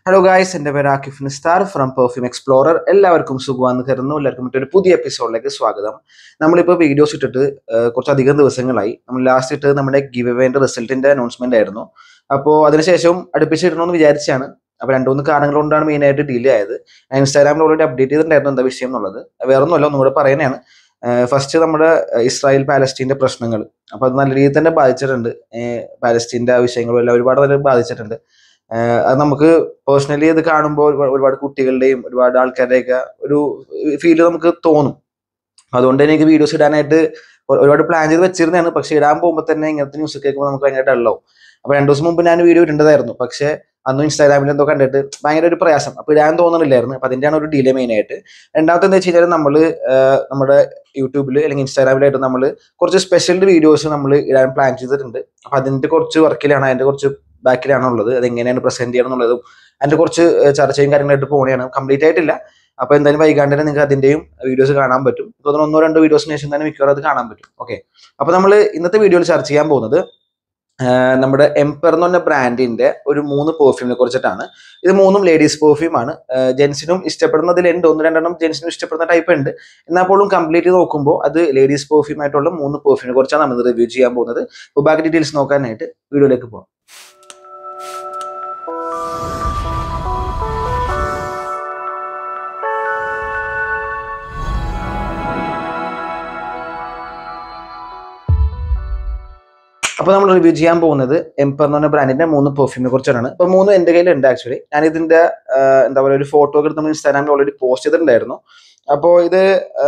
hello guys എൻ്റെ പേര് Aakif Nisthar from perfume explorer എല്ലാവർക്കും സുഖമാണെന്ന് കരുതുന്നു എല്ലാവർക്കും മറ്റൊരു പുതിയ എപ്പിസോഡിലേക്ക് സ്വാഗതം നമ്മളിപ്പോൾ വീഡിയോസ് ഇട്ടിട്ട് ഏഹ്, കുറച്ചധികം ദിവസങ്ങളായി നമ്മൾ ലാസ്റ്റ് ഇട്ട് നമ്മുടെ ഗിവ് എവേൻ്റെ റിസൾട്ടിന്റെ അനൗൺസ്മെന്റ് ആയിരുന്നു അപ്പോൾ അതിനുശേഷം അടുപ്പിച്ചിടണമെന്ന് വിചാരിച്ചാണ് അപ്പോൾ രണ്ട് മൂന്ന് കാരണങ്ങൾ കൊണ്ടാണ് മെയിനായിട്ട് ഡിലേ ആയത് ഞാൻ ഇൻസ്റ്റാഗ്രാമിൽ ഓൾറെഡി അപ്ഡേറ്റ് ചെയ്തിട്ടുണ്ടായിരുന്നു എന്താ വിഷയം എന്നുള്ളത് വേറെ ഒന്നുമല്ല ഒന്നുകൂടെ പറയുന്നതാണ് ഫസ്റ്റ് നമ്മുടെ ഏഹ്, ഇസ്രായേൽ പാലസ്റ്റീൻ്റെ പ്രശ്നങ്ങൾ അപ്പോൾ അത് നല്ല രീതിയിൽ തന്നെ ബാധിച്ചിട്ടുണ്ട് ഏഹ്, പാലസ്റ്റീൻ്റെ ആ വിഷയങ്ങളും എല്ലാം ഒരുപാട് നല്ല ബാധിച്ചിട്ടുണ്ട് ഏഹ്, അത് നമുക്ക് പേഴ്സണലി ഇത് കാണുമ്പോൾ ഒരുപാട് ഒരുപാട് കുട്ടികളുടെയും ഒരുപാട് ആൾക്കാരുടെയൊക്കെ ഒരു ഫീല് നമുക്ക് തോന്നും അതുകൊണ്ട് തന്നെ എനിക്ക് വീഡിയോസ് ഇടാനായിട്ട് ഒരു- ഒരുപാട് പ്ലാൻ ചെയ്ത് വെച്ചിരുന്നതാണ് പക്ഷെ ഇടാൻ പോകുമ്പോൾ തന്നെ ഇങ്ങനത്തെ ന്യൂസ് കേൾക്കുമ്പോൾ നമുക്ക് ഭയങ്കര ഡള്ളാവും അപ്പൊ രണ്ടു ദിവസം മുമ്പ് ഞാൻ വീഡിയോ ഇടേണ്ടതായിരുന്നു പക്ഷെ അന്നും ഇൻസ്റ്റാഗ്രാമിൽ എന്തോ കണ്ടിട്ട് ഭയങ്കര ഒരു പ്രയാസം അപ്പൊ ഇടാൻ തോന്നണില്ലായിരുന്നു അപ്പൊ അതിന്റെയാണ് ഒരു ഡിലേ മെയിൻ ആയിട്ട് രണ്ടാമത്തെ എന്താ വെച്ച് കഴിഞ്ഞാൽ നമ്മൾ നമ്മുടെ യൂട്യൂബിൽ അല്ലെങ്കിൽ ഇൻസ്റ്റാഗ്രാമിലായിട്ട് നമ്മൾ കുറച്ച് സ്പെഷ്യൽ വീഡിയോസ് നമ്മൾ ഇടാൻ പ്ലാൻ ചെയ്തിട്ടുണ്ട് അപ്പൊ അതിന്റെ കുറച്ച് വർക്കിലാണ് അതിന്റെ കുറച്ച് ബാക്കിലാണ് ഉള്ളത് അത് എങ്ങനെയാണ് പ്രസന്റ് ചെയ്യണം എന്നുള്ളതും അതിന്റെ കുറച്ച് ഏഹ്, ചർച്ചയും കാര്യങ്ങളായിട്ട് പോകണയാണ് കംപ്ലീറ്റ് ആയിട്ടില്ല അപ്പൊ എന്തായാലും വൈകാണ്ട് തന്നെ നിങ്ങൾക്ക് അതിന്റെയും വീഡിയോസ് കാണാൻ പറ്റും എനിക്ക് തോന്നുന്നു ഒന്നോ രണ്ടോ വീഡിയോസിന് ശേഷം തന്നെ മിക്കവാറും അത് കാണാൻ പറ്റും ഓക്കെ അപ്പൊ നമ്മൾ ഇന്നത്തെ വീഡിയോയിൽ ചർച്ച ചെയ്യാൻ പോകുന്നത് ആഹ് നമ്മുടെ എംപർ എന്ന് പറഞ്ഞ ബ്രാൻഡിന്റെ ഒരു മൂന്ന് പെർഫ്യൂമിനെ കുറിച്ചിട്ടാണ് ഇത് മൂന്നും ലേഡീസ് പെർഫ്യൂം ആണ് ജെൻസിനും ഇഷ്ടപ്പെടുന്നതിലുണ്ട് ഒന്ന് രണ്ടെണ്ണം ജെൻസിനും ഇഷ്ടപ്പെടുന്ന ടൈപ്പ് ഉണ്ട് എന്നാൽ പോലും കംപ്ലീറ്റ് നോക്കുമ്പോൾ അത് ലേഡീസ് പെർഫ്യൂം ആയിട്ടുള്ള മൂന്ന് പെർഫ്യൂമിനെ കുറിച്ചാണ് നമ്മൾ റിവ്യൂ ചെയ്യാൻ പോകുന്നത് അപ്പോൾ ബാക്കി ഡീറ്റെയിൽസ് നോക്കാനായിട്ട് വീഡിയോയിലേക്ക് പോകാം അപ്പോൾ നമ്മൾ റിവ്യൂ ചെയ്യാൻ പോകുന്നത് എംപർ എന്ന് പറഞ്ഞ ബ്രാൻഡിന്റെ മൂന്ന് പെർഫ്യൂമിനെ കുറിച്ചാണ് അപ്പോൾ മൂന്ന് എൻ്റെ കയ്യിലുണ്ട് ആക്ച്വലി ഞാൻ ഇതിന്റെ ആഹ്, എന്താ പറയുക ഒരു ഫോട്ടോ ഒക്കെ നമ്മൾ ഇൻസ്റ്റാഗ്രാമിൽ ഓൾറെഡി പോസ്റ്റ് ചെയ്തിട്ടുണ്ടായിരുന്നു അപ്പോൾ ഇത്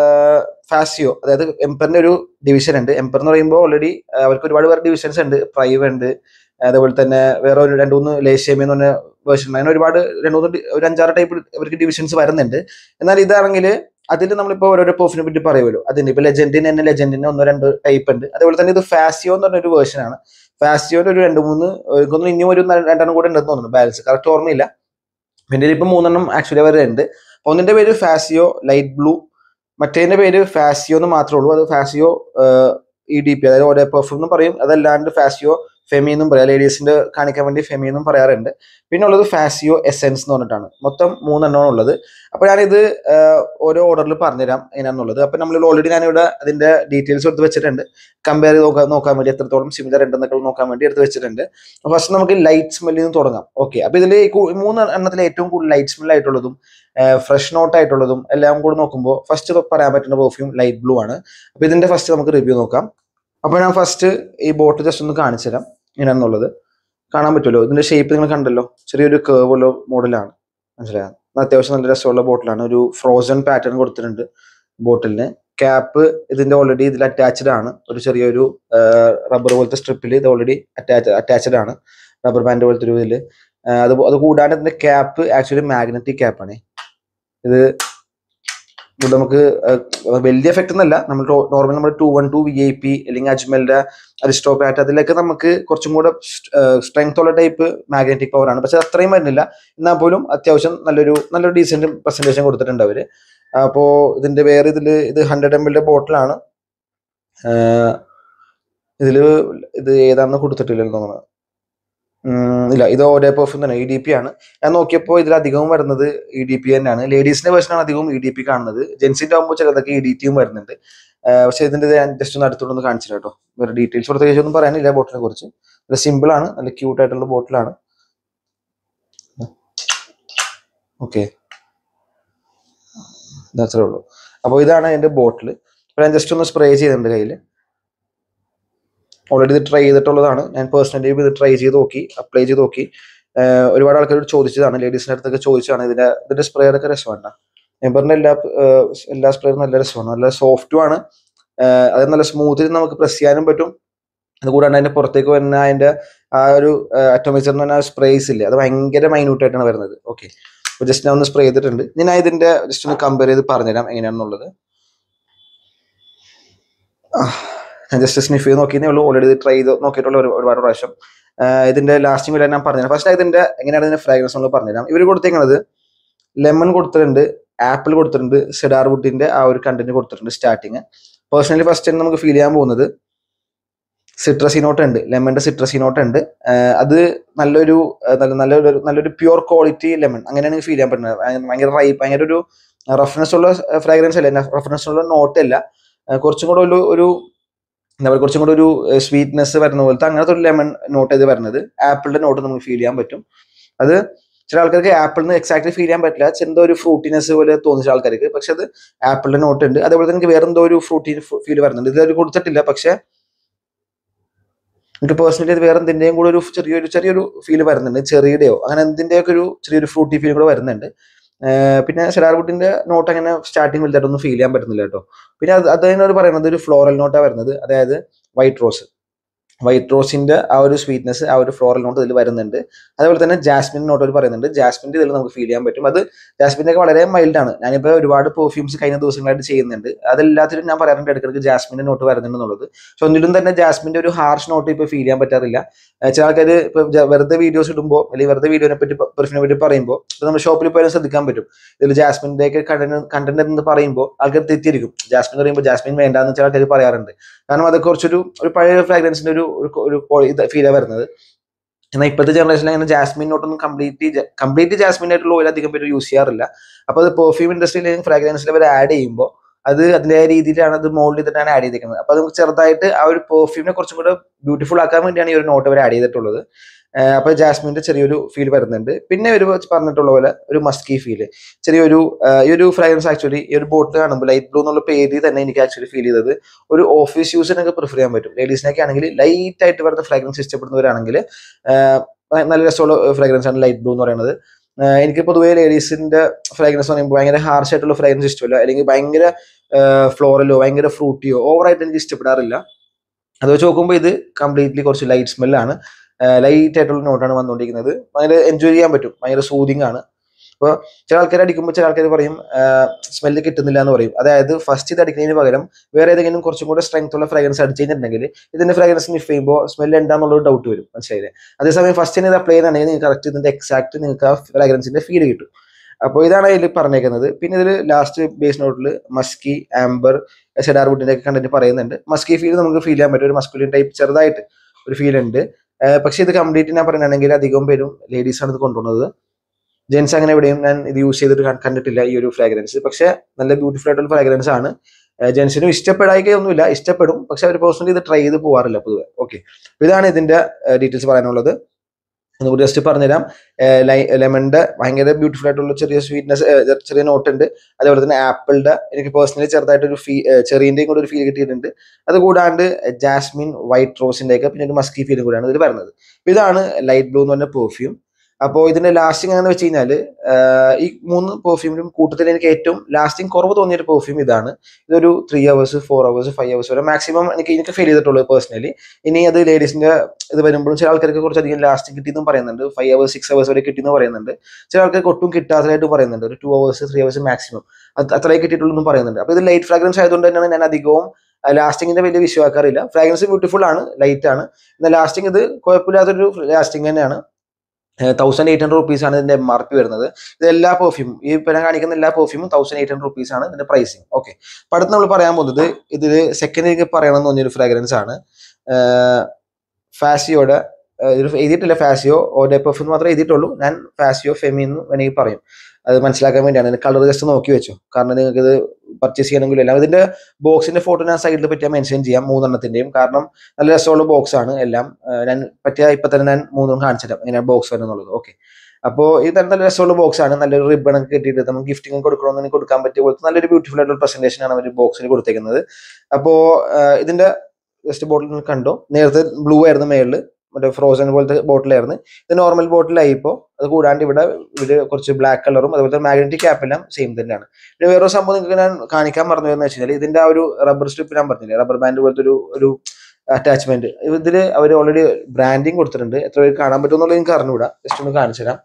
ഫാസിയോ അതായത് എംപറിന്റെ ഒരു ഡിവിഷൻ ഉണ്ട് എംപർ എന്ന് പറയുമ്പോൾ ഓൾറെഡി അവർക്ക് ഒരുപാട് വേറെ ഡിവിഷൻസ് ഉണ്ട് പ്രൈവ് ഉണ്ട് അതുപോലെ തന്നെ വേറെ ഒരു രണ്ട് മൂന്ന് ലേഷ്യമി എന്ന് പറഞ്ഞ വേർഷൻ അങ്ങനെ ഒരുപാട് രണ്ട് മൂന്ന് ഡി- ഒരു അഞ്ചാറ് ടൈപ്പ് അവർക്ക് ഡിവിഷൻസ് വരുന്നുണ്ട് എന്നാൽ ഇതാണെങ്കിൽ അതിൽ നമ്മളിപ്പോൾ ഓരോരോ പെർഫ്യൂമിനെ പറ്റി പറയുമല്ലോ അതിന് ഇപ്പോൾ ലെജൻഡിന് തന്നെ ലെജൻഡിന് ഒന്നോ രണ്ട് ടൈപ്പ് ഉണ്ട് അതുപോലെ തന്നെ ഇത് ഫാസിയോ എന്ന് പറഞ്ഞൊരു വേർഷൻ ആണ് ഫാസിയോന്റെ ഒരു രണ്ട് മൂന്ന് എനിക്കൊന്നും ഇനിയും ഒരു ന- രണ്ടെണ്ണം കൂടെ ഉണ്ടെന്ന് തോന്നുന്നു ബാലൻസ് കറക്റ്റ് ഓർമ്മയില്ല പിന്നെ ഇപ്പം മൂന്നെണ്ണം ആക്ച്വലി അവർ ഉണ്ട് ഒന്നിന്റെ പേര് ഫാസിയോ ലൈറ്റ് ബ്ലൂ മറ്റേതിന്റെ പേര് ഫാസിയോ എന്ന് മാത്രമേ ഉള്ളൂ അത് ഫാസിയോ ഇ ഡി പി അതായത് ഓരോ പെർഫ്യൂം എന്ന് പറയും അതല്ലാണ്ട് ഫാസിയോ ഫെമി എന്നും പറയാം ലേഡീസിന്റെ കാണിക്കാൻ വേണ്ടി ഫെമി എന്നും പറയാറുണ്ട് പിന്നെ ഉള്ളത് ഫാസിയോ എസെൻസ് എന്ന് പറഞ്ഞിട്ടാണ് മൊത്തം മൂന്നെണ്ണമാണ് ഉള്ളത് അപ്പോൾ ഞാനിത് ആഹ്, ഓരോ ഓർഡറിൽ പറഞ്ഞുതരാം എങ്ങനെയാണെന്നുള്ളത് അപ്പോൾ നമ്മൾ ഓൾറെഡി ഞാനിവിടെ അതിന്റെ ഡീറ്റെയിൽസ് എടുത്ത് വെച്ചിട്ടുണ്ട് കമ്പയർ ചെയ്ത് നോക്കാൻ നോക്കാൻ വേണ്ടി എത്രത്തോളം സിമിലർ ഉണ്ടെന്നൊക്കെ നോക്കാൻ വേണ്ടി എടുത്ത് വെച്ചിട്ടുണ്ട് ഫസ്റ്റ് നമുക്ക് ലൈറ്റ് സ്മെല്ലിൽ നിന്ന് തുടങ്ങാം ഓക്കെ അപ്പോൾ ഇതിൽ മൂന്ന് എണ്ണത്തിൽ ഏറ്റവും കൂടുതൽ ലൈറ്റ് സ്മെൽ ആയിട്ടുള്ളതും ഫ്രഷ് നോട്ട് ആയിട്ടുള്ളതും എല്ലാം കൂടെ നോക്കുമ്പോൾ ഫസ്റ്റ് പറയാൻ പറ്റുന്ന പെർഫ്യൂം ലൈറ്റ് ബ്ലൂ ആണ് അപ്പോൾ ഇതിന്റെ ഫസ്റ്റ് നമുക്ക് റിവ്യൂ നോക്കാം അപ്പോൾ ഞാൻ ഫസ്റ്റ് ഈ ബോട്ടിൽ ജസ്റ്റ് ഒന്ന് കാണിച്ചു തരാം ഇങ്ങനെയാണെന്നുള്ളത് കാണാൻ പറ്റുമല്ലോ ഇതിന്റെ ഷേപ്പ് നിങ്ങൾ കണ്ടല്ലോ ചെറിയൊരു കേവ് ഉള്ള മോഡലാണ് മനസ്സിലായോ അത്യാവശ്യം നല്ല രസമുള്ള ബോട്ടിലാണ് ഒരു ഫ്രോസൺ പാറ്റേൺ കൊടുത്തിട്ടുണ്ട് ബോട്ടിലിന് ക്യാപ്പ് ഇതിന്റെ ഓൾറെഡി ഇതിൽ അറ്റാച്ച്ഡ് ആണ് ഒരു ചെറിയൊരു റബ്ബർ പോലത്തെ സ്ട്രിപ്പിൽ ഇത് ഓൾറെഡി അറ്റാച്ച് അറ്റാച്ച്ഡ് ആണ് റബ്ബർ ബാൻഡ് പോലത്തെ ഒരു ഇതിൽ അത് അത് കൂടാണ്ട് ഇതിന്റെ ക്യാപ്പ് ആക്ച്വലി മാഗ്നറ്റിക് ക്യാപ്പാണ് ഇത് ഇവിടെ നമുക്ക് ആഹ് വലിയ എഫക്റ്റ് ഒന്നല്ല നമ്മൾ നോർമൽ നമ്മൾ two one two V I P അല്ലെങ്കിൽ അജ്മലിന്റെ അരിസ്റ്റോക്രാറ്റ് അതിലൊക്കെ നമുക്ക് കുറച്ചും കൂടെ സ്ട്രെങ്ത് ഉള്ള ടൈപ്പ് മാഗ്നറ്റിക് പവർ ആണ് പക്ഷെ അത്രയും വരുന്നില്ല എന്നാൽ പോലും അത്യാവശ്യം നല്ലൊരു നല്ലൊരു ഡീസെന്റ് പ്രസന്റേഷൻ കൊടുത്തിട്ടുണ്ട് അവര് അപ്പോ ഇതിന്റെ വേറെ ഇതില് ഇത് ഹൺഡ്രഡ് എം എല്ലിന്റെ ബോട്ടിലാണ് ഇതില് ഇത് ഏതാണെന്ന് കൊടുത്തിട്ടില്ലെന്ന് തോന്നുന്നു ഉം, ഇല്ല ഇത് ഓരോ പെർഫ്യൂം തന്നെ ഇ ഡി പി ആണ് ഞാൻ നോക്കിയപ്പോൾ ഇതിൽ അധികവും വരുന്നത് ഇ ഡി പി തന്നെയാണ് ലേഡീസിന്റെ വേർഷനാണ് അധികവും ഇ ഡി പി കാണുന്നത് ജെൻസിന്റെ ആകുമ്പോൾ ചിലതൊക്കെ ഇ ഡി ടിയും വരുന്നുണ്ട് ആഹ് പക്ഷെ ഇതിന്റെ ഇത് ഞാൻ ജസ്റ്റ് ഒന്ന് അടുത്തോണ്ട് കാണിച്ചു കേട്ടോ വേറെ ഡീറ്റെയിൽസ് പ്രത്യേകിച്ച് ഒന്നും പറയാനില്ല ബോട്ടിനെ കുറിച്ച് നല്ല സിമ്പിൾ ആണ് നല്ല ക്യൂട്ട് ആയിട്ടുള്ള ബോട്ടിലാണ് ഓക്കെ അത്രേ ഉള്ളൂ അപ്പോൾ ഇതാണ് അതിന്റെ ബോട്ടിൽ അപ്പോൾ ഞാൻ ജസ്റ്റ് ഒന്ന് സ്പ്രേ ചെയ്തിട്ടുണ്ട് കയ്യിൽ ഓൾറെഡി ഇത് ട്രൈ ചെയ്തിട്ടുള്ളതാണ് ഞാൻ പേഴ്സണലി ഇത് ട്രൈ ചെയ്ത് നോക്കി അപ്ലൈ ചെയ്ത് നോക്കി ആഹ് ഒരുപാട് ആൾക്കാരോട് ചോദിച്ചതാണ് ലേഡീസിന്റെ അടുത്തൊക്കെ ചോദിച്ചതാണ് ഇതിന്റെ ഇതിന്റെ സ്പ്രേയൊക്കെ രസമാണ് എംബറിന്റെ എല്ലാ ആഹ് എല്ലാ സ്പ്രേയും നല്ല രസമാണ് നല്ല സോഫ്റ്റും ആണ് ആഹ് അത് നല്ല സ്മൂത്തിൽ നമുക്ക് പ്രസ് ചെയ്യാനും പറ്റും അതുകൂടാണ്ട് അതിന്റെ പുറത്തേക്ക് വരുന്ന അതിന്റെ ആ ഒരു അറ്റോമിസർ എന്ന് പറഞ്ഞ സ്പ്രേസ് ഇല്ലേ അത് ഭയങ്കര മൈന്യൂട്ട് ആയിട്ടാണ് വരുന്നത് ഓക്കെ അപ്പൊ ജസ്റ്റ് ഞാൻ ഒന്ന് സ്പ്രേ ചെയ്തിട്ടുണ്ട് ഇനി ഞാൻ ഇതിന്റെ ജസ്റ്റ് ഒന്ന് കമ്പയർ ചെയ്ത് പറഞ്ഞുതരാം എങ്ങനെയാണെന്നുള്ളത് ആഹ് ഞാൻ ജസ്റ്റ് സ്നിഫ് ചെയ്ത് നോക്കിയേ ഉള്ളൂ ഓൾറെഡി ഇത് ട്രൈ ചെയ്ത് നോക്കിയിട്ടുള്ള ഒരു- ഒരുപാട് പ്രാവശ്യം ആഹ് ഇതിന്റെ ലാസ്റ്റിംഗ് വരെ ഞാൻ പറഞ്ഞുതരാം ഫസ്റ്റ് ഇതിന്റെ എങ്ങനെയാണ് ഇതിന്റെ ഫ്രാഗ്രൻസ് നമ്മൾ പറഞ്ഞുതരാം ഇവർ കൊടുത്തേക്കുന്നത് ലെമൺ കൊടുത്തിട്ടുണ്ട് ആപ്പിൾ കൊടുത്തിട്ടുണ്ട് സെഡാർ വുഡിന്റെ ആ ഒരു കണ്ടന്റ് കൊടുത്തിട്ടുണ്ട് സ്റ്റാർട്ടിങ് പേഴ്സണലി ഫസ്റ്റ് നമുക്ക് ഫീൽ ചെയ്യാൻ പോകുന്നത് സിട്രസി നോട്ട് ഉണ്ട് ലെമണിന്റെ സിട്രസി നോട്ട് ഉണ്ട് ആഹ് അത് നല്ലൊരു ആഹ് നല്ല നല്ലൊരു നല്ലൊരു പ്യുവർ ക്വാളിറ്റി ലെമൺ അങ്ങനെയാണ് ഫീൽ ചെയ്യാൻ പറ്റുന്നത് ഭയ- ഭയങ്കര റൈ ഭയങ്കര ഒരു റഫ്നെസ് ഉള്ള ഫ്രാഗ്രൻസ് അല്ല റഫ്നെസ് ഉള്ള നോട്ട് അല്ല ആഹ് കുറച്ചും കൂടെ ഒരു ഒരു എന്താ പറയുക കുറച്ചും കൂടെ ഒരു സ്വീറ്റ്നെസ് വരുന്ന പോലത്തെ അങ്ങനത്തെ ഒരു ലെമൺ നോട്ട് ഇത് വരുന്നത് ആപ്പിളിന്റെ നോട്ട് നമുക്ക് ഫീൽ ചെയ്യാൻ പറ്റും അത് ചില ആൾക്കാർക്ക് ആപ്പിളിന് എക്സാക്ട്ലി ഫീൽ ചെയ്യാൻ പറ്റില്ല ചെന്തോ ഒരു ഫ്രൂട്ടിനെസ് പോലെ തോന്നിച്ച ആൾക്കാർക്ക് പക്ഷെ അത് ആപ്പിളിന്റെ നോട്ട് ഉണ്ട് അതേപോലെ തന്നെ എനിക്ക് വേറെ എന്തോ ഒരു ഫ്രൂട്ടി ഫീൽ വരുന്നുണ്ട് ഇതിലൊരു കൊടുത്തിട്ടില്ല പക്ഷെ എനിക്ക് പേഴ്സണലി ഇത് വേറെ എന്തിന്റെയും കൂടെ ഒരു ചെറിയൊരു ചെറിയൊരു ഫീൽ വരുന്നുണ്ട് ചെറിയുടെയോ അങ്ങനെ എന്തിന്റെയൊക്കെ ഒരു ചെറിയൊരു ഫ്രൂട്ടി ഫീൽ കൂടെ വരുന്നുണ്ട് ആഹ് പിന്നെ സെഡാർവുഡിന്റെ നോട്ട് അങ്ങനെ സ്റ്റാർട്ടിങ് വലുതായിട്ടൊന്നും ഫീൽ ചെയ്യാൻ പറ്റുന്നില്ല കേട്ടോ പിന്നെ അത് അതിനോട് പറയുന്നത് ഒരു ഫ്ലോറൽ നോട്ടാണ് വരുന്നത് അതായത് വൈറ്റ് റോസ് വൈറ്റ് റോസിന്റെ ആ ഒരു സ്വീറ്റ്നെസ് ആ ഒരു ഫ്ലോറൽ നോട്ട് ഇതിൽ വരുന്നുണ്ട് അതേപോലെ തന്നെ ജാസ്മിൻ നോട്ട് ഒരു പറയുന്നുണ്ട് ജാസ്മിന്റെ ഇതിൽ നമുക്ക് ഫീൽ ചെയ്യാൻ പറ്റും അത് ജാസ്മിന്റെ ഒക്കെ വളരെ മൈൽഡ് ആണ് ഞാനിപ്പോൾ ഒരുപാട് പെർഫ്യൂംസ് കഴിഞ്ഞ ദിവസങ്ങളായിട്ട് ചെയ്യുന്നുണ്ട് അതെല്ലാത്തിലും ഞാൻ പറയാറുണ്ട് ഇടയ്ക്കിടയ്ക്ക് ജാസ്മിന്റെ നോട്ട് വരുന്നുണ്ട് എന്നുള്ളത് പക്ഷെ ഒന്നിലും തന്നെ ജാസ്മിന്റെ ഒരു ഹാർഷ് നോട്ട് ഇപ്പോൾ ഫീൽ ചെയ്യാൻ പറ്റാറില്ല ഏഹ് ചില ആൾക്കാർ ഇപ്പൊ ജ- വെറുതെ വീഡിയോസ് ഇടുമ്പോൾ അല്ലെങ്കിൽ വെറുതെ വീഡിയോനെ പറ്റി പെർഫ്യൂമിനെ പറ്റി പറയുമ്പോൾ നമ്മൾ ഷോപ്പിൽ പോയാലും ശ്രദ്ധിക്കാൻ പറ്റും ഇതിൽ ജാസ്മിന്റെ ഒക്കെ കണ്ടന്റ് കണ്ടന്റ് എന്ന് പറയുമ്പോൾ ആൾക്കാർ തെറ്റിയിരിക്കും ജാസ്മിൻ എന്ന് പറയുമ്പോൾ ജാസ്മിൻ വേണ്ടാന്ന് ചില ആൾക്കാർ പറയാറുണ്ട് കാരണം അത് കുറച്ചൊരു ഒരു പഴയ ഫ്രാഗ്രൻസിന്റെ ഒരു ഒരു ഒരു qual- ഇത് ഫീലാണ് വരുന്നത് എന്നാൽ ഇപ്പോഴത്തെ ജനറേഷനിൽ അങ്ങനെ ജാസ്മിൻ നോട്ടൊന്നും കംപ്ലീറ്റ് കംപ്ലീറ്റ് ജാസ്മിൻ ആയിട്ടുള്ള ഓയിൽ അധികം പേര് യൂസ് ചെയ്യാറില്ല അപ്പോൾ അത് പെർഫ്യൂം ഇൻഡസ്ട്രിയിൽ ഫ്രാഗ്രൻസിൽ അവർ ആഡ് ചെയ്യുമ്പോൾ അത് അതിന്റെ രീതിയിലാണ് അത് മോൾഡ് ചെയ്തിട്ടാണ് ആഡ് ചെയ്തിരിക്കുന്നത് അപ്പോൾ നമുക്ക് ചെറുതായിട്ട് ആ ഒരു പെർഫ്യൂമിനെ കുറച്ചും കൂടെ ബ്യൂട്ടിഫുൾ ആക്കാൻ വേണ്ടിയാണ് ഈ ഒരു നോട്ട് അവർ ആഡ് ചെയ്തിട്ടുള്ളത് ആഹ് അപ്പോൾ ജാസ്മിന്റെ ചെറിയൊരു ഫീൽ വരുന്നുണ്ട് പിന്നെ ഒരു പറഞ്ഞിട്ടുള്ള പോലെ ഒരു മസ്കി ഫീൽ ചെറിയൊരു ആഹ് ഈ ഒരു ഫ്രാഗ്രൻസ് ആക്ച്വലി ഈ ഒരു ബോട്ടിൽ കാണുമ്പോൾ ലൈറ്റ് ബ്ലൂ എന്നുള്ള പേര് തന്നെ എനിക്ക് ആക്ച്വലി ഫീൽ ചെയ്തത് ഒരു ഓഫീസ് യൂസിനൊക്കെ പ്രിഫർ ചെയ്യാൻ പറ്റും ലേഡീസിനൊക്കെ ആണെങ്കിൽ ലൈറ്റ് ആയിട്ട് വരുന്ന ഫ്രാഗ്രൻസ് ഇഷ്ടപ്പെടുന്നവരാണെങ്കിൽ ആഹ് നല്ല രസമുള്ള ഫ്രാഗ്രൻസ് ആണ് ലൈറ്റ് ബ്ലൂ എന്ന് പറയുന്നത് ആഹ് എനിക്ക് പൊതുവേ ലേഡീസിന്റെ ഫ്രാഗ്രൻസ് എന്ന് പറയുമ്പോൾ ഭയങ്കര ഹാർഷ് ആയിട്ടുള്ള ഫ്രാഗ്രൻസ് ഇഷ്ടമല്ല അല്ലെങ്കിൽ ഭയങ്കര ഫ്ലോറലോ ഭയങ്കര ഫ്രൂട്ടിയോ ഓവറായിട്ട് എനിക്ക് ഇഷ്ടപ്പെടാറില്ല അത് വെച്ച് നോക്കുമ്പോൾ ഇത് കംപ്ലീറ്റ്ലി കുറച്ച് ലൈറ്റ് സ്മെല്ലാണ് ലൈറ്റ് ആയിട്ടുള്ള നോട്ടാണ് വന്നുകൊണ്ടിരിക്കുന്നത് ഭയങ്കര എൻജോയ് ചെയ്യാൻ പറ്റും ഭയങ്കര സൂതിങ് ആണ് അപ്പോൾ ചില ആൾക്കാർ അടിക്കുമ്പോൾ ചില ആൾക്കാർ പറയും സ്മെല്ല് കിട്ടുന്നില്ല എന്ന് പറയും അതായത് ഫസ്റ്റ് ഇത് അടിക്കുന്നതിന് പകരം വേറെ ഏതെങ്കിലും കുറച്ചും കൂടെ സ്ട്രെങ്ത് ഉള്ള ഫ്രാഗ്രൻസ് അടിച്ചു കഴിഞ്ഞിട്ടുണ്ടെങ്കിൽ ഇതിന്റെ ഫ്രാഗ്രൻസ് സ്നിഫ് ചെയ്യുമ്പോൾ സ്മെല്ല് എന്താണെന്നുള്ള ഡൗട്ട് വരും മനസ്സിലായില്ലേ അതേസമയം ഫസ്റ്റ് ഇത് അപ്ലൈ ചെയ്യുന്നുണ്ടെങ്കിൽ നിങ്ങൾക്ക് കറക്റ്റ് ഇതിന്റെ എക്സാക്ട് നിങ്ങൾക്ക് ആ ഫ്രാഗ്രൻസിന്റെ ഫീൽ കിട്ടും അപ്പോൾ ഇതാണ് അതിൽ പറഞ്ഞേക്കുന്നത് പിന്നെ ഇതിൽ ലാസ്റ്റ് ബേസ് നോട്ടിൽ മസ്കി ആംബർ സെഡാർ വുഡിന്റെ ഒക്കെ കണ്ടിട്ട് പറയുന്നുണ്ട് മസ്കി ഫീൽ നമുക്ക് ഫീൽ ചെയ്യാൻ പറ്റും ഒരു മസ്കുലിൻ ടൈപ്പ് ചെറുതായിട്ട് ഒരു ഫീൽ ഉണ്ട് ഏഹ് പക്ഷെ ഇത് കംപ്ലീറ്റ് ഞാൻ പറയുകയാണെങ്കിൽ അധികം പേരും ലേഡീസ് ആണ് ഇത് കൊണ്ടുവന്നത് ജെൻസ് അങ്ങനെ എവിടെയും ഞാൻ ഇത് യൂസ് ചെയ്തിട്ട് ക- കണ്ടിട്ടില്ല ഈ ഒരു ഫ്രാഗ്രൻസ് പക്ഷെ നല്ല ബ്യൂട്ടിഫുൾ ആയിട്ടുള്ള ഫ്രാഗ്രൻസ് ആണ് ജെൻസിനും ഇഷ്ടപ്പെടായിക്കൊന്നുമില്ല ഇഷ്ടപ്പെടും പക്ഷെ അവർ പേഴ്സണലി ഇത് ട്രൈ ചെയ്ത് പോകാറില്ല പൊതുവെ ഓക്കെ ഇതാണ് ഇതിന്റെ ഡീറ്റെയിൽസ് പറയാനുള്ളത് ഒന്നുകൂടി ജസ്റ്റ് പറഞ്ഞുതരാം ലെമണിന്റെ ഭയങ്കര ബ്യൂട്ടിഫുൾ ആയിട്ടുള്ള ചെറിയ സ്വീറ്റ്നെസ് ചെറിയ നോട്ട് ഉണ്ട് അതേപോലെ തന്നെ ആപ്പിളിന്റെ എനിക്ക് പേഴ്സണലി ചെറുതായിട്ടൊരു ഫീ ചെറിയന്റെയും കൂടെ ഒരു ഫീൽ കിട്ടിയിട്ടുണ്ട് അത് കൂടാണ്ട് ജാസ്മിൻ വൈറ്റ് റോസിന്റെ ഒക്കെ പിന്നെ ഒരു മസ്കി ഫീലും കൂടെയാണ് ഇതിൽ വരുന്നത് അപ്പൊ ഇതാണ് ലൈറ്റ് ബ്ലൂ എന്ന് പറഞ്ഞ പെർഫ്യൂം അപ്പോൾ ഇതിന്റെ ലാസ്റ്റിംഗ് എങ്ങനെ വെച്ച് കഴിഞ്ഞാൽ ഈ മൂന്ന് പെർഫ്യൂമിലും കൂട്ടത്തിൽ എനിക്ക് ഏറ്റവും ലാസ്റ്റിംഗ് കുറവ് തോന്നിയ ഒരു പെർഫ്യൂം ഇതാണ് ഇതൊരു three hours four hours five hours വരെ മാക്സിമം എനിക്ക് എനിക്ക് ഫീൽ ചെയ്തിട്ടുള്ളൂ പേഴ്സണലി ഇനി അത് ലേഡീസിന്റെ ഇത് വരുമ്പോഴും ചില ആൾക്കാർക്ക് കുറച്ചധികം ലാസ്റ്റിംഗ് കിട്ടിയെന്നും പറയുന്നുണ്ട് ഫൈവ് അവേഴ്സ് സിക്സ് അവേഴ്സ് വരെ കിട്ടിയെന്ന് പറയുന്നുണ്ട് ചില ആൾക്കാർക്ക് ഒട്ടും കിട്ടാത്തതായിട്ട് പറയുന്നുണ്ട് ഒരു two hours three hours maximum അത് അത്രയും കിട്ടിയിട്ടുള്ളൂ എന്നും പറയുന്നുണ്ട് അപ്പോൾ ഇത് ലൈറ്റ് ഫ്രാഗ്രൻസ് ആയതുകൊണ്ട് തന്നെയാണ് ഞാൻ അധികവും ലാസ്റ്റിങ്ങിന്റെ വലിയ വിശ്വാക്കാറില്ല ഫ്രാഗ്രൻസ് ബ്യൂട്ടിഫുൾ ആണ് ലൈറ്റ് ആണ് എന്നാൽ ലാസ്റ്റിംഗ് ഇത് കുഴപ്പമില്ലാത്തൊരു ലാസ്റ്റിംഗ് തന്നെയാണ് തൗസൻഡ് എയ്റ്റ് ഹൺഡ്രഡ് റുപ്പീസ് ആണ് ഇതിന്റെ എം ആർ പി വരുന്നത് ഇത് എല്ലാ പെർഫ്യൂമും ഈ ഇപ്പം ഞാൻ കാണിക്കുന്ന എല്ലാ പെർഫ്യൂമും തൗസൻഡ് എയ്റ്റ് ഹൺഡ്രഡ് റുപ്പീസ് ആണ് ഇതിന്റെ പ്രൈസിങ് ഓക്കെ അപ്പൊ അടുത്ത് നമ്മൾ പറയാൻ പോകുന്നത് ഇതിൽ സെക്കൻഡ് എനിക്ക് പറയണം എന്ന് തോന്നിയൊരു ഫ്രാഗ്രൻസ് ആണ് ഫാസിയോടെ ഇത് എഴുതിയിട്ടില്ല ഫാസിയോ ഓടെ പെർഫ്യൂം മാത്രമേ എഴുതിയിട്ടുള്ളൂ ഞാൻ ഫാസിയോ ഫെമി എന്ന് വേണമെങ്കിൽ പറയും അത് മനസ്സിലാക്കാൻ വേണ്ടിയാണ് കളർ ജസ്റ്റ് നോക്കി വെച്ചോ കാരണം നിങ്ങൾക്ക് ഇത് പർച്ചേസ് ചെയ്യണമെങ്കിലും എല്ലാം ഇതിന്റെ ബോക്സിന്റെ ഫോട്ടോ ഞാൻ സൈഡിൽ പറ്റിയാൽ മെൻഷൻ ചെയ്യാം മൂന്നെണ്ണത്തിന്റെയും കാരണം നല്ല രസമുള്ള ബോക്സ് ആണ് എല്ലാം ഏഹ് ഞാൻ പറ്റിയ ഇപ്പൊ തന്നെ ഞാൻ മൂന്നും കാണിച്ചുതരാം ഇങ്ങനെ ബോക്സ് വരുന്നുള്ളത് ഓക്കെ അപ്പോൾ ഇത് തന്നെ നല്ല രസമുള്ള ബോക്സ് ആണ് നല്ലൊരു റിബൺ ഒക്കെ കിട്ടിയിട്ട് നമുക്ക് ഗിഫ്റ്റിംഗ് കൊടുക്കണമെന്ന് കൊടുക്കാൻ പറ്റിയ പോലത്തെ നല്ലൊരു ബ്യൂട്ടിഫുൾ ആയിട്ടുള്ള പ്രസന്റേഷൻ ആണ് അവർ ബോക്സിൽ കൊടുത്തേക്കുന്നത് അപ്പോൾ ഇതിന്റെ ജസ്റ്റ് ബോട്ടിൽ കണ്ടോ നേരത്തെ ബ്ലൂ ആയിരുന്നു മേളിൽ മറ്റേ ഫ്രോസൺ പോലത്തെ ബോട്ടിലായിരുന്നു ഇത് നോർമൽ ബോട്ടിലായി ഇപ്പോൾ അത് കൂടാണ്ട് ഇവിടെ ഇവിടെ കുറച്ച് ബ്ലാക്ക് കളറും അതുപോലെ മാഗ്നറ്റിക് ക്യാപ്പ് എല്ലാം സെയിം തന്നെയാണ് പിന്നെ വേറൊരു സംഭവം നിങ്ങൾക്ക് ഞാൻ കാണിക്കാൻ പറഞ്ഞു എന്ന് വെച്ചാൽ ഇതിന്റെ ആ ഒരു റബ്ബർ സ്ട്രിപ്പ് ഞാൻ പറഞ്ഞില്ലേ റബ്ബർ ബാൻഡ് പോലത്തെ ഒരു ഒരു അറ്റാച്ച്മെന്റ് ഇതിൽ അവർ ഓൾറെഡി ബ്രാൻഡിങ് കൊടുത്തിട്ടുണ്ട് എത്ര പേര് കാണാൻ പറ്റുമെന്നുള്ളത് എനിക്ക് അറിഞ്ഞുകൂടാ ജസ്റ്റ് ഒന്ന് കാണിച്ചു തരാം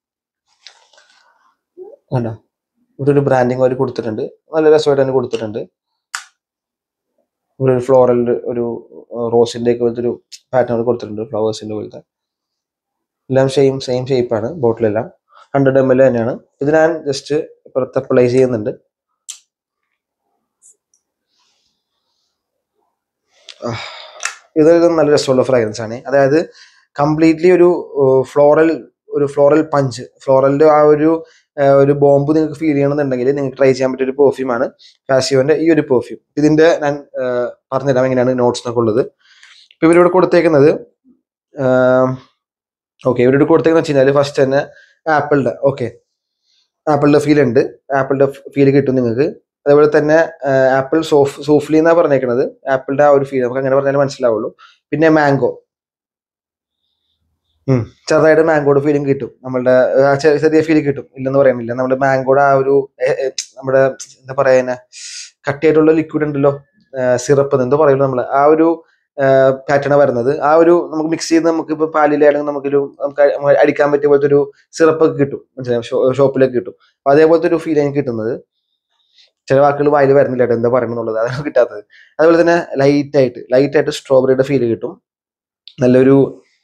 കണ്ടോ ഇവിടെ ഒരു ബ്രാൻഡിങ് അവർ കൊടുത്തിട്ടുണ്ട് നല്ല രസമായിട്ട് തന്നെ കൊടുത്തിട്ടുണ്ട് ഇവിടെ ഒരു ഫ്ലോറൽ ഒരു റോസിന്റെ ഒക്കെ പോലത്തെ ഒരു പാറ്റേൺ കൊടുത്തിട്ടുണ്ട് ഫ്ലവേഴ്സിന്റെ പോലത്തെ എല്ലാം സെയിം സെയിം ഷേപ്പാണ് ബോട്ടിലെല്ലാം ഹൺഡ്രഡ് എം എൽ തന്നെയാണ് ഇത് ഞാൻ ജസ്റ്റ് പുറത്ത് അപ്ലൈ ചെയ്യുന്നുണ്ട് ഇത് നല്ല രസമുള്ള ഫ്രാഗ്രൻസ് ആണ് അതായത് കംപ്ലീറ്റ്ലി ഒരു ഫ്ലോറൽ ഒരു ഫ്ലോറൽ പഞ്ച് ഫ്ലോറലിന്റെ ആ ഒരു ആ, ഒരു ബോംബ് നിങ്ങൾക്ക് ഫീൽ ചെയ്യണമെന്നുണ്ടെങ്കിൽ നിങ്ങൾക്ക് ട്രൈ ചെയ്യാൻ പറ്റിയ ഒരു പെർഫ്യൂമാണ് ഫാസിയോന്റെ ഈ ഒരു പെർഫ്യൂം ഇതിന്റെ ഞാൻ ആ, പറഞ്ഞുതരാം എങ്ങനെയാണ് നോട്ട്സ് എന്നൊക്കെ ഉള്ളത് ഇപ്പൊ ഇവരിവിടെ കൊടുത്തേക്കുന്നത് ഓക്കെ ഇവരോട് കൊടുത്തേക്കുന്ന വെച്ച് കഴിഞ്ഞാൽ ഫസ്റ്റ് തന്നെ ആപ്പിളിന്റെ ഓക്കെ ആപ്പിളിന്റെ ഫീൽ ഉണ്ട് ആപ്പിളിന്റെ ഫീൽ കിട്ടും നിങ്ങൾക്ക് അതേപോലെ തന്നെ ആപ്പിൾ സോഫ് സോഫ്ലി എന്നാ പറഞ്ഞേക്കുന്നത് ആപ്പിളിന്റെ ആ ഒരു ഫീൽ നമുക്ക് അങ്ങനെ പറഞ്ഞാൽ മനസ്സിലാവുള്ളൂ പിന്നെ മാംഗോ ചെറുതായിട്ട് മാംഗോയുടെ ഫീലിംഗ് കിട്ടും നമ്മളുടെ ആ ചെ- ചെറിയ ഫീൽ കിട്ടും ഇല്ലെന്ന് പറയുന്നില്ല നമ്മുടെ മാംഗോയുടെ ആ ഒരു എ, എ, നമ്മുടെ എന്താ പറയാ കട്ടിയായിട്ടുള്ള ലിക്വിഡ് ഉണ്ടല്ലോ സിറപ്പ് എന്തോ പറയുള്ളൂ നമ്മള് ആ ഒരു പാറ്റേൺ വരുന്നത് ആ ഒരു നമുക്ക് മിക്സ് ചെയ്ത് നമുക്ക് ഇപ്പൊ പാലിലാണെങ്കിൽ നമുക്കൊരു നമുക്ക് അ- നമുക്ക് അടിക്കാൻ പറ്റിയ പോലത്തെ ഒരു സിറപ്പ് ഒക്കെ കിട്ടും മനസ്സിലായോ ഷോപ്പിലൊക്കെ കിട്ടും അപ്പൊ അതേപോലത്തെ ഒരു ഫീൽ എനിക്ക് കിട്ടുന്നത് ചില വാക്കുകൾ വായിൽ വരുന്നില്ല കേട്ടോ എന്താ പറയുന്നുള്ളത് അതാണ് കിട്ടാത്തത് അതുപോലെ തന്നെ ലൈറ്റ് ആയിട്ട് ലൈറ്റ് ആയിട്ട് സ്ട്രോബെറിയുടെ ഫീൽ കിട്ടും നല്ലൊരു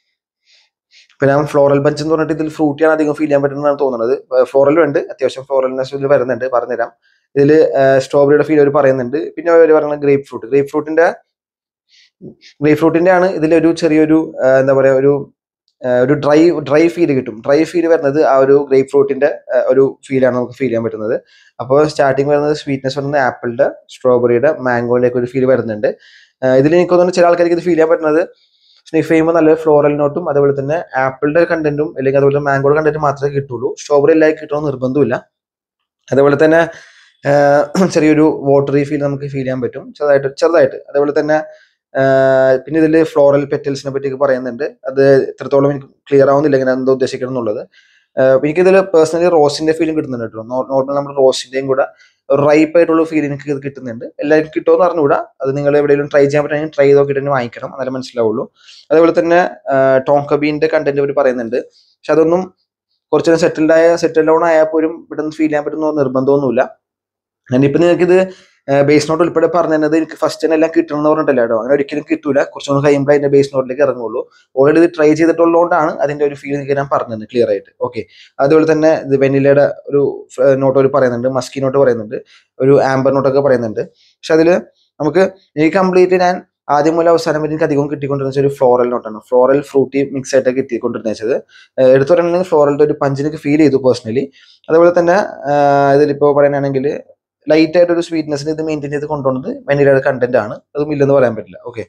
പിന്നെ ഫ്ലോറൽ ബഞ്ച് എന്ന് പറഞ്ഞിട്ട് ഇതിൽ ഫ്രൂട്ടിയാണ് അധികം ഫീൽ ചെയ്യാൻ പറ്റുന്നതാണ് തോന്നുന്നത് ഫ്ലോറലും ഉണ്ട് അത്യാവശ്യം ഫ്ലോറൽനെസ് ഇതിൽ വരുന്നുണ്ട് പറഞ്ഞുതരാം ഇതിൽ സ്ട്രോബെറിയുടെ ഫീൽ അവർ പറയുന്നുണ്ട് പിന്നെ അവർ പറയുന്നത് ഗ്രേപ്പ് ഫ്രൂട്ട് ഗ്രേപ്പ് ഫ്രൂട്ടിന്റെ ഗ്രേപ്പ് ഫ്രൂട്ടിന്റെ ആണ് ഇതിലൊരു ചെറിയൊരു ആ, എന്താ പറയാ ഒരു ആ, ഒരു ഡ്രൈ ഡ്രൈ ഫീൽ കിട്ടും ഡ്രൈ ഫീൽ വരുന്നത് ആ ഒരു ഗ്രേപ്പ് ഫ്രൂട്ടിന്റെ ഒരു ഫീലാണ് നമുക്ക് ഫീൽ ചെയ്യാൻ പറ്റുന്നത് അപ്പോൾ സ്റ്റാർട്ടിങ് വരുന്നത് സ്വീറ്റ്നെസ് വരുന്നത് ആപ്പിളിന്റെ സ്ട്രോബെറിയുടെ മാംഗോയിലേക്ക് ഒരു ഫീൽ വരുന്നുണ്ട് ഇതിൽ എനിക്ക് തോന്നുന്നു ചില ആൾക്കാർക്ക് ഇത് ഫീൽ ചെയ്യാൻ പറ്റുന്നത് സ്നിഫ് ചെയ്യുമ്പോൾ നല്ല ഫ്ലോറൽ നോട്ടും അതുപോലെ തന്നെ ആപ്പിളിന്റെ കണ്ടന്റും അല്ലെങ്കിൽ അതുപോലെ മാംഗോയുടെ കണ്ടന്റും മാത്രമേ കിട്ടുള്ളൂ സ്ട്രോബെറി എല്ലാം കിട്ടണമെന്ന് നിർബന്ധമില്ല അതുപോലെ തന്നെ ആ, ചെറിയൊരു വാട്ടറി ഫീൽ നമുക്ക് ഫീൽ ചെയ്യാൻ പറ്റും ചെറുതായിട്ട് ചെറുതായിട്ട് അതുപോലെ തന്നെ ആ, പിന്നെ ഇതിൽ ഫ്ലോറൽ പെറ്റൽസിനെ പറ്റിയൊക്കെ പറയുന്നുണ്ട് അത് എത്രത്തോളം എനിക്ക് ക്ലിയർ ആവുന്നില്ല ഇങ്ങനെ എന്താ ഉദ്ദേശിക്കണം എന്നുള്ളത് എനിക്ക് ഇതിൽ പേഴ്സണലി റോസിന്റെ ഫീലും കിട്ടുന്നുണ്ട് കേട്ടോ നോർമൽ നമ്മുടെ റോസിന്റെയും കൂടെ റൈപ്പ് ആയിട്ടുള്ള ഫീൽ എനിക്ക് ഇത് കിട്ടുന്നുണ്ട് എല്ലാവർക്കും കിട്ടുമെന്ന് അറിഞ്ഞുകൂടാ അത് നിങ്ങൾ എവിടെയെങ്കിലും ട്രൈ ചെയ്യാൻ പറ്റുമെങ്കിൽ ട്രൈ ചെയ്ത് നോക്കിയിട്ട് തന്നെ വാങ്ങിക്കണം എന്നാലും മനസ്സിലാവുള്ളൂ അതേപോലെ തന്നെ ടോങ്കബീന്റെ കണ്ടന്റ് അവർ പറയുന്നുണ്ട് പക്ഷെ അതൊന്നും കുറച്ചുകൂടെ സെറ്റിൽഡ് ആയ സെറ്റിൽ ഡൗൺ ആയാൽ പോലും ഇവിടെ നിന്ന് ഫീൽ ചെയ്യാൻ പറ്റുന്ന നിർബന്ധമൊന്നുമില്ല ഞാനിപ്പോ നിങ്ങൾക്ക് ഇത് ബേസ് നോട്ട് ഉൾപ്പെടെ പറഞ്ഞു തന്നത് എനിക്ക് ഫസ്റ്റ് തന്നെ എല്ലാം കിട്ടണം എന്ന് പറഞ്ഞിട്ടില്ല കേട്ടോ അങ്ങനെ ഒരിക്കലും കിട്ടൂല കുറച്ചുകൂടെ കഴിയുമ്പോൾ അതിന്റെ ബേസ് നോട്ടിലേക്ക് ഇറങ്ങുള്ളൂ ഓൾറെഡി ഇത് ട്രൈ ചെയ്തിട്ടുള്ളതുകൊണ്ടാണ് അതിന്റെ ഒരു ഫീൽ എനിക്ക് ഞാൻ പറഞ്ഞത് ക്ലിയർ ആയിട്ട് ഓക്കെ അതുപോലെ തന്നെ ഇത് വെനിലയുടെ ഒരു നോട്ട് അവർ പറയുന്നുണ്ട് മസ്കി നോട്ട് പറയുന്നുണ്ട് ഒരു ആംബർ നോട്ടൊക്കെ പറയുന്നുണ്ട് പക്ഷെ അതിൽ നമുക്ക് എനിക്ക് കംപ്ലീറ്റ് ഞാൻ ആദ്യം മുതൽ അവസാനം വരെ എനിക്ക് അധികം കിട്ടിക്കൊണ്ടിരുന്ന ഒരു ഫ്ലോറൽ നോട്ടാണ് ഫ്ലോറൽ ഫ്രൂട്ടി മിക്സ് ആയിട്ട് കിട്ടിക്കൊണ്ടിരുന്ന വെച്ചത് എടുത്തു പറയുകയാണെങ്കിൽ ഫ്ലോറലിന്റെ ഒരു പഞ്ചിനൊക്കെ ഫീൽ ചെയ്തു പേഴ്സണലി അതുപോലെ തന്നെ ആഹ് ഇതിലിപ്പോ പറയുകയാണെങ്കിൽ ലൈറ്റ് ആയിട്ട് ഒരു സ്വീറ്റ്നെസ്സിന് ഇത് മെയിൻറ്റെയിൻ ചെയ്ത് കൊണ്ടുവന്നത് വെനിലയുടെ കണ്ടന്റ് ആണ് അതും ഇല്ലെന്ന് പറയാൻ പറ്റില്ല ഓക്കെ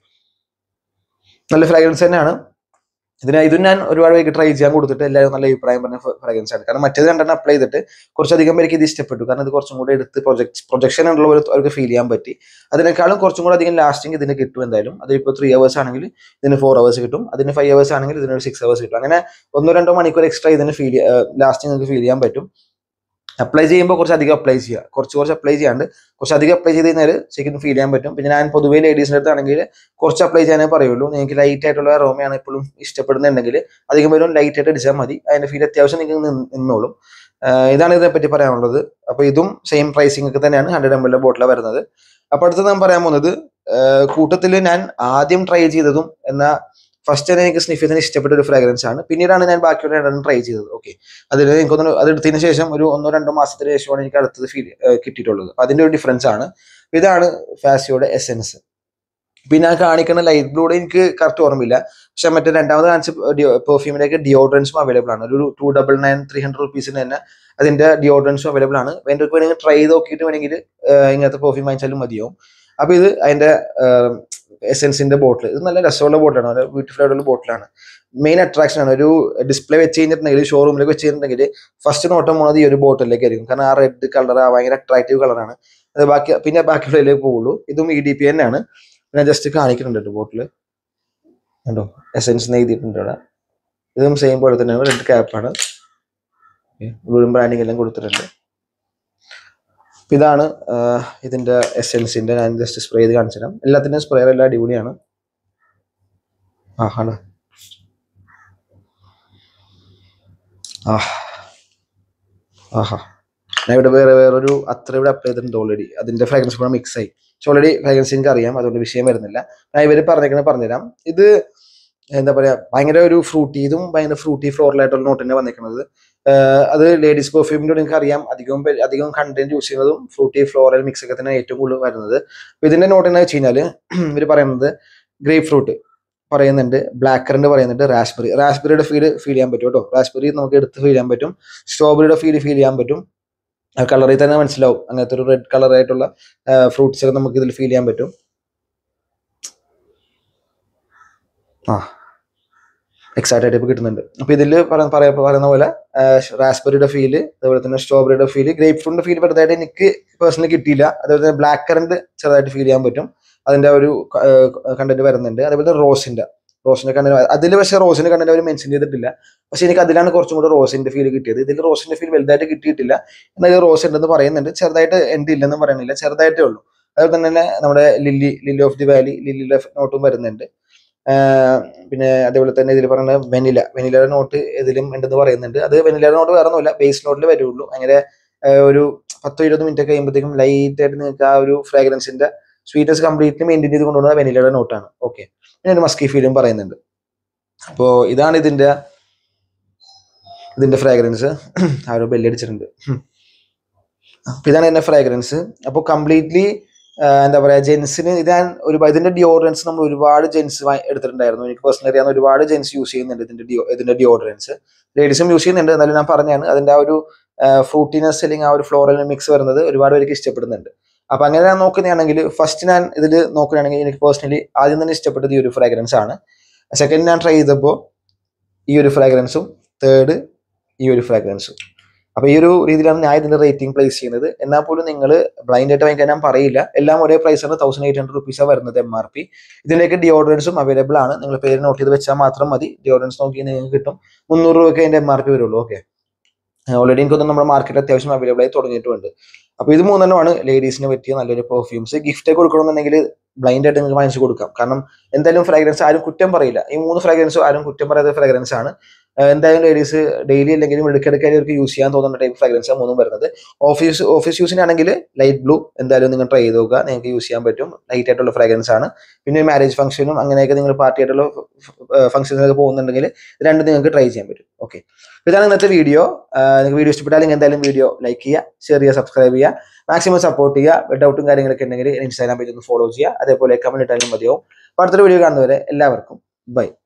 നല്ല ഫ്രാഗ്രൻസ് തന്നെയാണ് ഇതിന് ഇതും ഞാൻ ഒരുപാട് പേർക്ക് ട്രൈ ചെയ്യാൻ കൊടുത്തിട്ട് എല്ലാവരും നല്ല അഭിപ്രായം പറഞ്ഞ ഫ്രാഗ്രൻസ് ആണ് കാരണം മറ്റേത് രണ്ടെണ്ണം അപ്ലൈ ചെയ്തിട്ട് കുറച്ചധികം പേർക്ക് ഇത് ഇഷ്ടപ്പെട്ടു കാരണം ഇത് കുറച്ചും കൂടെ എടുത്ത് പ്രൊജക്ട് പ്രൊജക്ഷൻ ഉള്ളവർ അവർക്ക് ഫീൽ ചെയ്യാൻ പറ്റി അതിനേക്കാളും കുറച്ചും കൂടെ അധികം ലാസ്റ്റിംഗ് ഇതിന് കിട്ടും എന്തായാലും അതിപ്പോൾ ത്രീ അവേഴ്സ് ആണെങ്കിൽ ഇതിന് ഫോർ അവേഴ്സ് കിട്ടും അതിന് ഫൈവ് അവേഴ്സ് ആണെങ്കിൽ ഇതിനൊരു സിക്സ് അവേഴ്സ് കിട്ടും അങ്ങനെ ഒന്നോ രണ്ടോ മണിക്കൂർ എക്സ്ട്രാ ഇതിന് ഫീൽ ലാസ്റ്റിംഗ് നിങ്ങൾക്ക് ഫീൽ ചെയ്യാൻ പറ്റും അപ്ലൈ ചെയ്യുമ്പോൾ കുറച്ച് അധികം അപ്ലൈ ചെയ്യുക കുറച്ച് കുറച്ച് അപ്ലൈ ചെയ്യാണ്ട് കുറച്ച് അധികം അപ്ലൈ ചെയ്ത് കഴിഞ്ഞാൽ ശരിക്കും ഫീൽ ചെയ്യാൻ പറ്റും പിന്നെ ഞാൻ പൊതുവേ ലേഡീസിൻ്റെ അടുത്താണെങ്കിൽ കുറച്ച് അപ്ലൈ ചെയ്യാനേ പറയുള്ളൂ നിങ്ങൾക്ക് ലൈറ്റ് ആയിട്ടുള്ള റോമയാണ് എപ്പോഴും ഇഷ്ടപ്പെടുന്നുണ്ടെങ്കിൽ അധികം പേരും ലൈറ്റ് ആയിട്ട് അടിച്ചാൽ മതി അതിന്റെ ഫീൽ അത്യാവശ്യം നിങ്ങൾക്ക് നിന്ന് നിന്നോളും ആഹ് ഇതാണ് ഇതിനെ പറ്റി പറയാനുള്ളത് അപ്പൊ ഇതും സെയിം പ്രൈസിംഗ് ഒക്കെ തന്നെയാണ് ഹൺഡ്രഡ് എം എൽ ബോട്ടിലാണ് വരുന്നത് അപ്പൊ അടുത്ത് ഞാൻ പറയാൻ പോകുന്നത് കൂട്ടത്തിൽ ഞാൻ ആദ്യം ട്രൈ ചെയ്തതും എന്നാ ഫസ്റ്റ് തന്നെ എനിക്ക് സ്നിഫ് ചെയ്തതിന് ഇഷ്ടപ്പെട്ട ഒരു ഫ്രാഗ്രൻസ് ആണ് പിന്നീടാണ് ഞാൻ ബാക്കിയുള്ള രണ്ടെണ്ണം ട്രൈ ചെയ്തത് ഓക്കെ അതിൽ എനിക്കൊന്ന് അത് എടുത്തതിന് ശേഷം ഒരു ഒന്നോ രണ്ടോ മാസത്തിന് ശേഷമാണ് എനിക്ക് അടുത്തത് ഫീൽ കിട്ടിയിട്ടുള്ളത് അപ്പൊ അതിന്റെ ഒരു ഡിഫറൻസ് ആണ് ഇതാണ് ഫാസിയോയുടെ എസെൻസ് പിന്നെ ആ കാണിക്കുന്ന ലൈറ്റ് ബ്ലൂടെ എനിക്ക് കറക്റ്റ് ഓർമ്മയില്ല പക്ഷെ മറ്റേ രണ്ടാമത് കാണിച്ച പെർഫ്യൂമിലേക്ക് ഡിയോഡ്രൻസും അവൈലബിൾ ആണ് ഒരു two double nine three hundred റുപ്പീസിന് തന്നെ അതിന്റെ ഡിയോഡ്രൻസും അവൈലബിൾ ആണ് എൻ്റെ വേണമെങ്കിൽ ട്രൈ ചെയ്ത് നോക്കിയിട്ട് വേണമെങ്കിൽ ഇങ്ങനത്തെ പെർഫ്യൂം വാങ്ങിച്ചാലും മതിയാവും അപ്പൊ ഇത് അതിന്റെ എസെൻസിന്റെ ബോട്ടിൽ ഇത് നല്ല രസമുള്ള ബോട്ടിലാണ് നല്ല ബ്യൂട്ടിഫുൾ ആയിട്ടുള്ള ബോട്ടിലാണ് മെയിൻ അട്രാക്ഷൻ ആണ് ഒരു ഡിസ്പ്ലേ വെച്ച് കഴിഞ്ഞിട്ടുണ്ടെങ്കിൽ ഷോറൂമിലേക്ക് വെച്ച് കഴിഞ്ഞിട്ടുണ്ടെങ്കിൽ ഫസ്റ്റ് നോട്ടം പോണത് ഈ ഒരു ബോട്ടിലേക്ക് ആയിരിക്കും കാരണം ആ റെഡ് കളർ ആ ഭയങ്കര അട്രാക്റ്റീവ് കളറാണ് അത് ബാക്കി പിന്നെ ബാക്കിയുള്ളതിലേക്ക് പോകുള്ളൂ ഇതും ഇ ഡി പി തന്നെയാണ് ഞാൻ ജസ്റ്റ് കാണിക്കുന്നുണ്ട് കേട്ടോ ബോട്ടിൽ കണ്ടോ എസെൻസ് എഴുതിയിട്ടുണ്ട് ഇവിടെ ഇതും സെയിം പോലെ തന്നെയാണ് റെഡ് ക്യാപ്പാണ് വീടും ബ്രാൻഡിങ് എല്ലാം കൊടുത്തിട്ടുണ്ട് അപ്പൊ ഇതാണ് ആഹ്, ഇതിന്റെ എസെൻസിന്റെ ഞാൻ ജസ്റ്റ് സ്പ്രേ ചെയ്ത് കാണിച്ചു തരാം എല്ലാത്തിന്റെയും സ്പ്രേ എല്ലാം അടിപൊളിയാണ് ആ ആണ് ആ ആഹാ ഞാൻ ഇവിടെ വേറെ വേറൊരു അത്ര ഇവിടെ അപ്ലൈ ചെയ്തിട്ടുണ്ട് ഓൾറെഡി അതിന്റെ ഫ്രാഗ്രൻസ് കൂടെ മിക്സ് ആയി പക്ഷെ ഓൾറെഡി ഫ്രാഗ്രൻസ് എനിക്ക് അറിയാം അതുകൊണ്ട് വിഷയം വരുന്നില്ല ഞാൻ ഇവര് പറഞ്ഞേക്കണ പറഞ്ഞുതരാം ഇത് എന്താ പറയാ ഭയങ്കര ഒരു ഫ്രൂട്ടി ഇതും ഭയങ്കര ഫ്രൂട്ടി ഫ്ലോറലായിട്ടുള്ള നോട്ട് തന്നെ വന്നിരിക്കുന്നത് അത് ലേഡീസ് പെർഫ്യൂമിന്റെ നിങ്ങൾക്ക് അറിയാം അധികം പേര് അധികം കണ്ടന്റ് യൂസ് ചെയ്യുന്നതും ഫ്രൂട്ടി ഫ്ലോറൽ മിക്സ് ഒക്കെ തന്നെ ഏറ്റവും കൂടുതൽ വരുന്നത് അപ്പൊ ഇതിന്റെ നോട്ട് എന്ന് വെച്ച് കഴിഞ്ഞാല് ഇവര് പറയുന്നത് ഗ്രേപ്പ് ഫ്രൂട്ട് പറയുന്നുണ്ട് ബ്ലാക്ക് കറന്റ് പറയുന്നുണ്ട് റാസ്ബെറി റാസ്ബെറിയുടെ ഫീഡ് ഫീൽ ചെയ്യാൻ പറ്റും കേട്ടോ റാസ്ബെറി നമുക്ക് എടുത്ത് ഫീൽ ചെയ്യാൻ പറ്റും സ്ട്രോബെറിയുടെ ഫീഡ് ഫീൽ ചെയ്യാൻ പറ്റും ആ കളറിൽ തന്നെ മനസ്സിലാവും അങ്ങനത്തെ ഒരു റെഡ് കളർ ആയിട്ടുള്ള ഫ്രൂട്ട്സ് ഒക്കെ നമുക്ക് ഇതിൽ ഫീൽ ചെയ്യാൻ പറ്റും ആ എക്സാക്റ്റ് ആയിട്ട് ഇപ്പോൾ കിട്ടുന്നുണ്ട് അപ്പൊ ഇതിൽ പറയുന്ന പോലെ റാസ്ബെറിയുടെ ഫീല് അതുപോലെ തന്നെ സ്ട്രോബെറിയുടെ ഫീല് ഗ്രേപ്പ് ഫ്രൂട്ടിന്റെ ഫീൽ വെറുതായിട്ട് എനിക്ക് പേഴ്സണലി കിട്ടിയില്ല അതുപോലെ തന്നെ ബ്ലാക്ക് കറന്റ് ചെറുതായിട്ട് ഫീൽ ചെയ്യാൻ പറ്റും അതിന്റെ ആ ഒരു കണ്ടന്റ് വരുന്നുണ്ട് അതേപോലെ തന്നെ റോസിന്റെ റോസിന്റെ കണ്ടന്റ് അതിൽ പക്ഷേ റോസിന്റെ കണ്ടന്റ് അവർ മെൻഷൻ ചെയ്തിട്ടില്ല പക്ഷെ എനിക്ക് അതിലാണ് കുറച്ചും കൂടെ റോസിന്റെ ഫീൽ കിട്ടിയത് ഇതിൽ റോസിന്റെ ഫീൽ വലുതായിട്ട് കിട്ടിയിട്ടില്ല എന്നാൽ റോസ് ഉണ്ടെന്ന് പറയുന്നുണ്ട് ചെറുതായിട്ട് എൻഡ് ഇല്ലെന്ന് പറയുന്നില്ല ചെറുതായിട്ടേ ഉള്ളൂ അതുപോലെ തന്നെ നമ്മുടെ lily lily of the valley ലില്ലിയുടെ നോട്ടും വരുന്നുണ്ട് ആഹ് പിന്നെ അതേപോലെ തന്നെ ഇതിൽ പറയുന്ന വെനില വെനിലയുടെ നോട്ട് ഇതിലും ഉണ്ടെന്ന് പറയുന്നുണ്ട് അത് വെനിലയുടെ നോട്ട് വേറെ ഒന്നുമില്ല ബേസ് നോട്ടിൽ വരുള്ളൂ അങ്ങനെ ആഹ് ഒരു പത്തോ ഇരുപത് മിനിറ്റ് ഒക്കെ കഴിയുമ്പോഴത്തേക്കും ലൈറ്റ് ആയിട്ട് നിങ്ങൾക്ക് ആ ഒരു ഫ്രാഗ്രൻസിന്റെ സ്വീറ്റ്നസ് കംപ്ലീറ്റ്ലി മെയിൻറ്റെയിൻ ചെയ്ത് കൊണ്ടുവന്ന വെനിലയുടെ നോട്ടാണ് ഓക്കെ പിന്നെ ഒരു മസ്കി ഫീലും പറയുന്നുണ്ട് അപ്പോൾ ഇതാണ് ഇതിന്റെ ഇതിന്റെ ഫ്രാഗ്രൻസ് ആ ഒരു ബെല്ലടിച്ചിട്ടുണ്ട് അപ്പൊ ഇതാണ് ഇതിന്റെ ഫ്രാഗ്രൻസ് അപ്പോൾ കംപ്ലീറ്റ്ലി എന്താ പറയാ ജെൻസിന് ഇത് ഞാൻ ഒരു ഇതിന്റെ ഡിയോഡറൻസ് നമ്മൾ ഒരുപാട് ജെൻസ് എടുത്തിട്ടുണ്ടായിരുന്നു എനിക്ക് പേഴ്സണലി അറിയാവുന്ന ഒരുപാട് ജെൻസ് യൂസ് ചെയ്യുന്നുണ്ട് ഇതിന്റെ ഡിയോ ഇതിന്റെ ഡിയോഡറൻസ് ലേഡീസും യൂസ് ചെയ്യുന്നുണ്ട് എന്നാലും ഞാൻ പറഞ്ഞാണ് അതിന്റെ ആ ഒരു ഫ്രൂട്ടിനെസ് അല്ലെങ്കിൽ ആ ഒരു ഫ്ലോറൽ മിക്സ് വരുന്നത് ഒരുപാട് പേർക്ക് ഇഷ്ടപ്പെടുന്നുണ്ട് അപ്പൊ അങ്ങനെ ഞാൻ നോക്കുന്നതാണെങ്കിൽ ഫസ്റ്റ് ഞാൻ ഇതിൽ നോക്കുകയാണെങ്കിൽ എനിക്ക് പേഴ്സണലി ആദ്യം തന്നെ ഇഷ്ടപ്പെട്ടത് ഈ ഒരു ഫ്രാഗ്രൻസ് ആണ് സെക്കൻഡ് ഞാൻ ട്രൈ ചെയ്തപ്പോൾ ഈ ഒരു ഫ്രാഗ്രൻസും തേർഡ് ഈ ഒരു ഫ്രാഗ്രൻസും അപ്പൊ ഈ ഒരു രീതിയിലാണ് ഞാൻ ഇതിന്റെ റേറ്റിംഗ് പ്ലേസ് ചെയ്യുന്നത് എന്നാൽ പോലും നിങ്ങൾ ബ്ലൈൻഡ് ആയിട്ട് വാങ്ങിക്കാൻ ഞാൻ പറയില്ല എല്ലാം ഒരേ പ്രൈസ് ആണ് തൗസൻഡ് എയ്റ്റ് ഹൺഡ്രഡ് റുപ്പീസാണ് വരുന്നത് എം ആർ പി ഇതിലേക്ക് ഡിയോഡറൻസും അവൈലബിൾ ആണ് നിങ്ങൾ പേര് നോട്ട് ചെയ്ത് വെച്ചാൽ മാത്രം മതി ഡിയോഡറൻസ് നോക്കി നിങ്ങൾക്ക് കിട്ടും മുന്നൂറ് രൂപയ്ക്ക് അതിന്റെ എം ആർ പി വരുള്ളൂ ഓക്കെ ഓൾറെഡി എനിക്കൊന്നും നമ്മുടെ മാർക്കറ്റിൽ അത്യാവശ്യം അവൈലബിൾ ആയി തുടങ്ങിയിട്ടുണ്ട് അപ്പൊ ഇത് മൂന്നെണ്ണമാണ് ലേഡീസിന് പറ്റിയ നല്ലൊരു പെർഫ്യൂംസ് ഗിഫ്റ്റ് കൊടുക്കണമെന്നുണ്ടെങ്കിൽ ബ്ലൈൻഡ് ആയിട്ട് നിങ്ങൾക്ക് വാങ്ങിച്ചു കൊടുക്കാം കാരണം എന്തായാലും ഫ്രാഗ്രൻസ് ആരും കുറ്റം പറയില്ല ഈ മൂന്ന് ഫ്രാഗ്രൻസും ആരും കുറ്റം പറയാത്ത ഫ്രാഗ്രൻസ് ആണ് എന്തായാലും ലേഡീസ് ഡെയിലി അല്ലെങ്കിലും ഇടയ്ക്കിടയ്ക്ക് അവർക്ക് യൂസ് ചെയ്യാൻ തോന്നുന്ന ടൈപ്പ് ഫ്രാഗ്രൻസ് മൂന്നും വരുന്നത് ഓഫീസ് ഓഫീസ് യൂസിനാണെങ്കിൽ ലൈറ്റ് ബ്ലൂ എന്തായാലും നിങ്ങൾ ട്രൈ ചെയ്ത് നോക്കുക നിങ്ങൾക്ക് യൂസ് ചെയ്യാൻ പറ്റും ലൈറ്റ് ആയിട്ടുള്ള ഫ്രാഗ്രൻസ് ആണ് പിന്നെ മാരേജ് ഫംഗ്ഷനും അങ്ങനെയൊക്കെ നിങ്ങൾ പാർട്ടി ആയിട്ടുള്ള ഫംഗ്ഷൻസിലൊക്കെ പോകുന്നുണ്ടെങ്കിൽ രണ്ടും നിങ്ങൾക്ക് ട്രൈ ചെയ്യാൻ പറ്റും ഓക്കെ ഇതാണ് ഇന്നത്തെ വീഡിയോ നിങ്ങൾക്ക് വീഡിയോ ഇഷ്ടപ്പെട്ടാൽ നിങ്ങൾ എന്തായാലും വീഡിയോ ലൈക്ക് ചെയ്യുക ഷെയർ ചെയ്യുക സബ്സ്ക്രൈബ് ചെയ്യുക മാക്സിമം സപ്പോർട്ട് ചെയ്യുക ഡൗട്ടും കാര്യങ്ങളൊക്കെ ഉണ്ടെങ്കിൽ ഇൻസ്റ്റാഗ്രാം പേജ് ഒന്ന് ഫോളോ ചെയ്യുക അതേപോലെ കമന്റ് ഇട്ടാലും മതിയാവും അപ്പോൾ അടുത്തൊരു വീഡിയോ കാണുന്നവരെ എല്ലാവർക്കും ബൈ